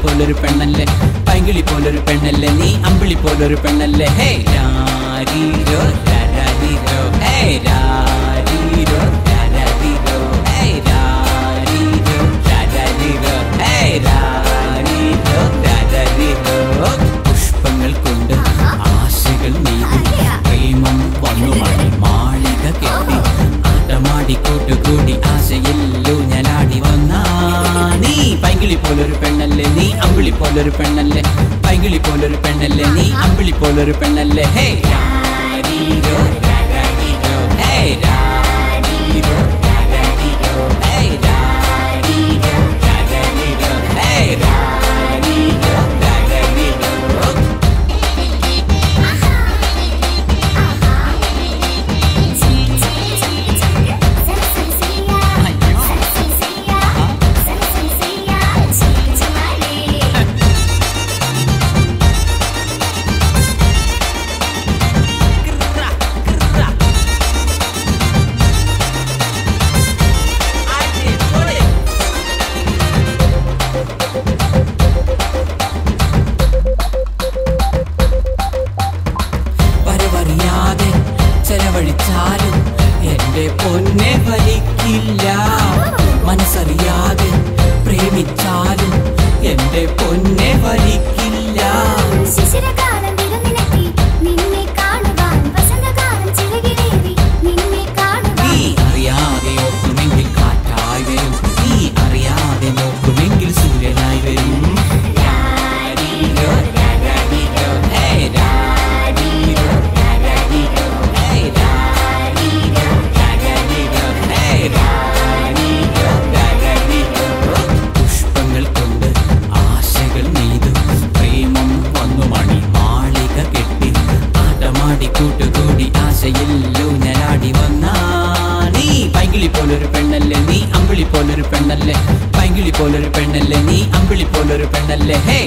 പോലൊരു പെണ്ണല്ലേ പൈങ്കിളി പോലൊരു പെണ്ണല്ലേ നീ അമ്പിളി പോലൊരു പെണ്ണല്ലേ ഹേ രാരീരോ രാരീരോ ഹേ രാരീരോ രാരീരോ ഹേ രാരീരോ രാരീരോ ഹേ രാരീരോ രാരീരോ പുഷ്പങ്ങൾ കൊണ്ട് ആശകൾ നീതി പ്രേമം വന്നു മണി മാളിക കെട്ടി ആട്ടമാടി കൂട്ടുകൂടി ആശയില്ലു ഞാനാടി വന്നാ നീ പൈങ്കിളി പോലൊരു പെണ്ണല്ലേ നീ അമ്പിളി പോലൊരു പെണ്ണല്ലേ പൈങ്കിളി പോലൊരു പെണ്ണല്ലേ നീ അമ്പിളി പോലൊരു പെണ്ണല്ലേ ഹേ രാരീരോ രാരീരോ ഹേ രാരീരോ രാരീരോ ഹേ രാരീരോ രാരീരോ ഹേ രാരീരോ രാരീരോ വരവറിയാതെ ചെലവഴിച്ചാലും എന്റെ പൊന്നെ ഫലിക്കില്ല മനസ്സറിയാതെ പ്രേമിച്ചാലും എന്റെ പൊന്നെ ഫലിക്കില്ല ശിശിരകാലം വിരുന്നിലെത്തി നിന്നെ കാണുവാൻ വസന്തകാലം ചിറകിലേറി നിന്നെ നീ കാണുവാൻ അറിയാതെ ഓർക്കുമെങ്കിൽ കാറ്റായി വരും നീ അറിയാതെ നോക്കുമെങ്കിൽ സൂര്യനായി വരും രാരീരോ, രാരീരോ, ഹേ രാരീരോ, രാരീരോ, ഹേ രാരീരോ, രാരീരോ, ഹേ രാരീരോ, രാരീരോ. പുഷ്പങ്ങൾ കൊണ്ട് ആശകൾ നെയ്തു പ്രേമം വന്നു മണി മാളിക കെട്ടി ആട്ടമാടി കൂട്ടുകൂടി ആശയില്ലു ഞാനാടി വന്നാ നീ പൈങ്കിളി പോലൊരു പെണ്ണല്ലേ നീ അമ്പിളി പോലൊരു പെണ്ണല്ലേ പൈങ്കിളി പോലൊരു പെണ്ണല്ലേ നീ അമ്പിളി പോലൊരു പെണ്ണല്ലേ ഹേ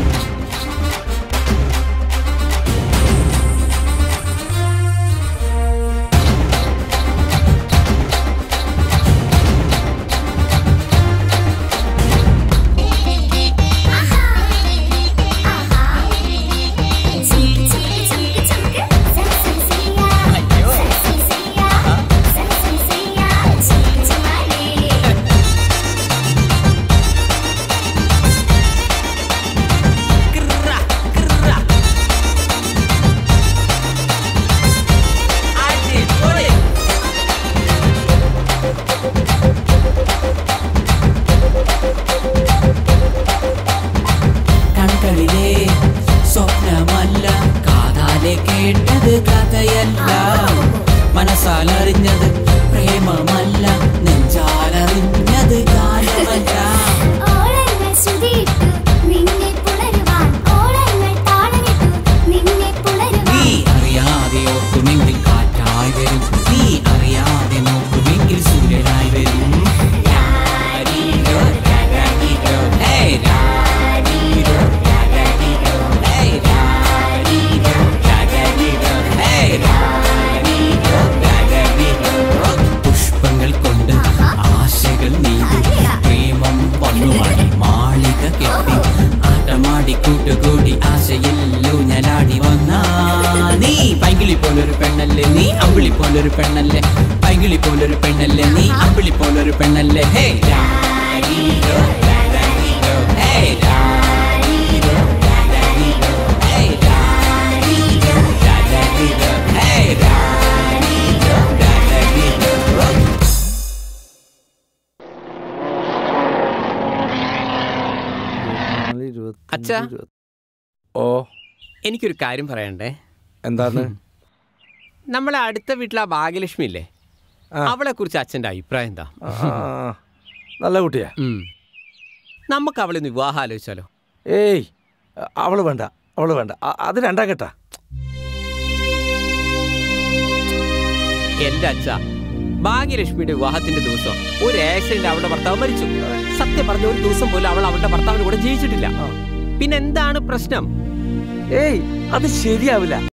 കൺകളിലെ സ്വപ്നമല്ല കാതാലെ കേട്ടത് കഥയല്ല മനസ്സാലറിഞ്ഞത് പ്രേമമല്ല നെഞ്ചാലറിഞ്ഞത് കാലമല്ല ഓളങ്ങൾ ശ്രുതിയിട്ടു നിന്നെ പുണരുവാൻ ഓളങ്ങൾ താളമിട്ടു നിന്നെ നീ പുണരുവാൻ അറിയാതെ ഓർക്കുമെങ്കിൽ കാറ്റായി വരും നീ അറിയാതെ നോക്കുമെങ്കിൽ സൂര്യനായി വരും രാരീരോ, രാരീരോ, ഹേ രാരീരോ, രാരീരോ, ഹേ രാരീരോ, രാരീരോ, ഹേ രാരീരോ, രാരീരോ. പുഷ്പങ്ങൾ കൊണ്ട് ആശകൾ നീതു പ്രേമം വന്നുമണി മാളിക കെട്ടി ആട്ടമാടി കൂട്ടുകൂടി ആശയില്ലു ഞാനാടി വന്നാ നീ പൈങ്കിളി പോലൊരു പെണ്ണല്ലേ നീ അമ്പിളി പോലൊരു പെണ്ണല്ലേ പൈങ്കിളി പോലൊരു പെണ്ണല്ലേ നീ അമ്പിളി പോലൊരു പെണ്ണല്ലേ ഹേ രാരീരോ, രാരീരോ, ഹേ രാരീരോ, രാരീരോ, ഹേ രാരീരോ, രാരീരോ, ഹേ രാരീരോ, രാരീരോ. അച്ഛാ. ഓ എനിക്കൊരു കാര്യം പറയണ്ടേ എന്താണ് നമ്മളെ അടുത്ത വീട്ടിലെ ആ ഭാഗ്യലക്ഷ്മി ഇല്ലേ ആ. അവളെ കുറിച്ച് അച്ഛൻ്റെ അഭിപ്രായം എന്താ ആ, ആ, ആ. നല്ല കുട്ടിയാ ഉം. നമുക്ക് അവളെ ഒന്ന് വിവാഹം ആലോചിച്ചാലോ ഏയ് അവള് വേണ്ട അവള് വേണ്ട അ- അത് രണ്ടാം കേട്ടാ എന്റെ അച്ഛ ഭാഗ്യലക്ഷ്മിയുടെ വിവാഹത്തിന്റെ ദിവസം ഒരു ആക്സിഡന്റ് അവളുടെ ഭർത്താവ് മരിച്ചു സത്യം പറഞ്ഞ ഒരു ദിവസം പോലും അവൾ അവളുടെ ഭർത്താവിന് കൂടെ ജീവിച്ചിട്ടില്ല പിന്നെ എന്താണ് പ്രശ്നം ഏയ് അത് ശരിയാവില്ല